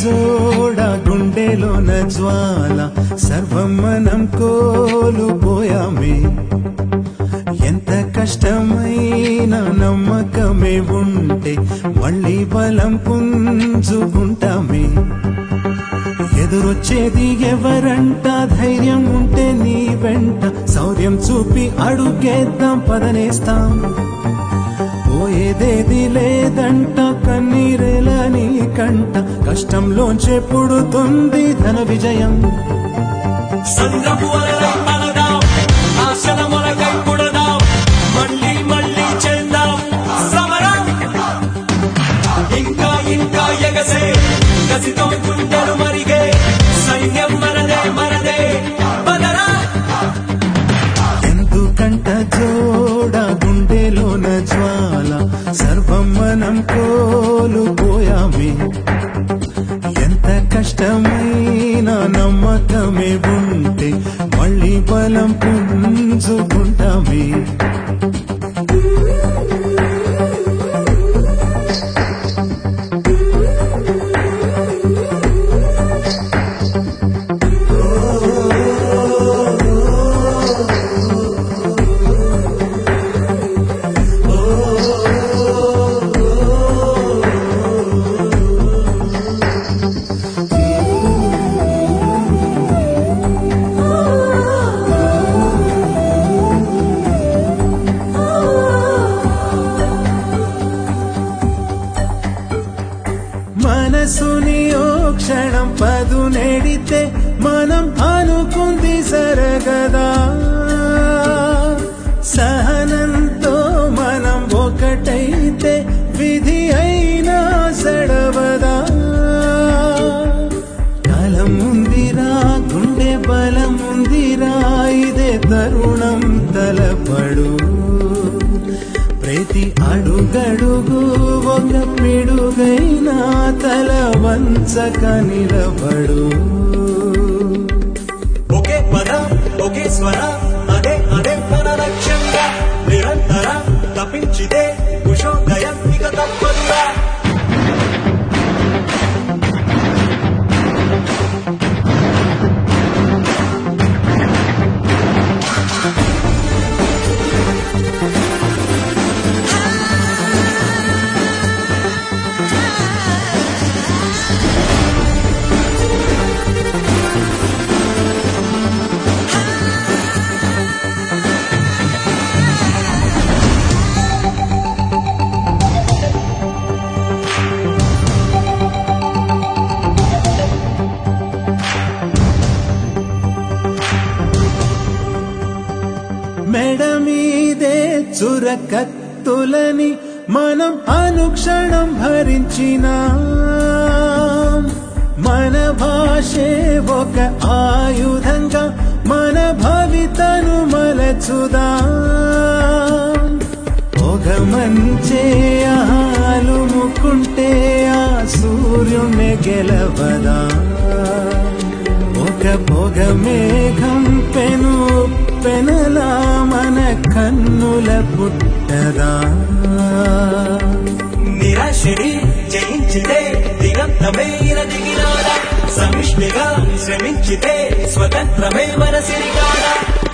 జోడ గుండెలోన జ్వాల సర్వం మనం కోల్పోయామే ఎంత కష్టమైన నమ్మకమే ఉంటే మళ్ళీ బలం పుంజుకుంటామే ఎదురొచ్చేది ఎవరంట ధైర్యం ఉంటే నీ వెంట శౌర్యం చూపి అడుగేద్దాం పదనేస్తాం పోయేదేది లేదంట కన్నీరేల నీ కంట కష్టంలోంచే పుడుతుంది ధన విజయం సంద్రపు అలలై పలదాం ఆశల మొలకై పుడదాం మళ్ళీ మళ్ళీ చేద్దాం సమరం ఇంకా ఇంకా ఎగసే కసితో గుండెలు మరిగే సైన్యం మనదే మనదే బదరా ఎందుకంట జోడ గుండెలోన జ్వాల సర్వం మనం కోల్పోయామే ఎంత కష్టమైన నమ్మకమే ఉంటే మళ్ళీ బలం పుంజుకుంటామే మనసుని ఓ క్షణం పదు నెడితే మనం అనుకుంది సరగదా సహనంతో మనం ఒకటైతే విధి అయినా సడవదా కాలం ఉందిరా గుండె బలం ఉందిరా ఇదే తరుణం తలపడు ప్రతి అడుగడుగు ఒక పిడుగైనా తల వంచక నిలబడు ఒకే పద ఒకే స్వర అదే అదే మన లక్ష్యంగా నిరంతర తప్పించితే కుశోదయం ఇక తప్పదురా మెడ మీదే చురకత్తులని మనం అనుక్షణం భరించిన మన భాషే ఒక ఆయుధంగా మన భవితను మలచుదా ఒక మంచే ఆలుముకుంటే ఆ సూర్యుని గెలవదా ఒక పొగ మేఘం పెను పెనలా మన కన్నుల పుట్టదా నిరాశని జయించితే దిగంతమైన దిగినాడ సమిష్టిగా శ్రమించితే స్వతంత్రమే మన సిరిగాడ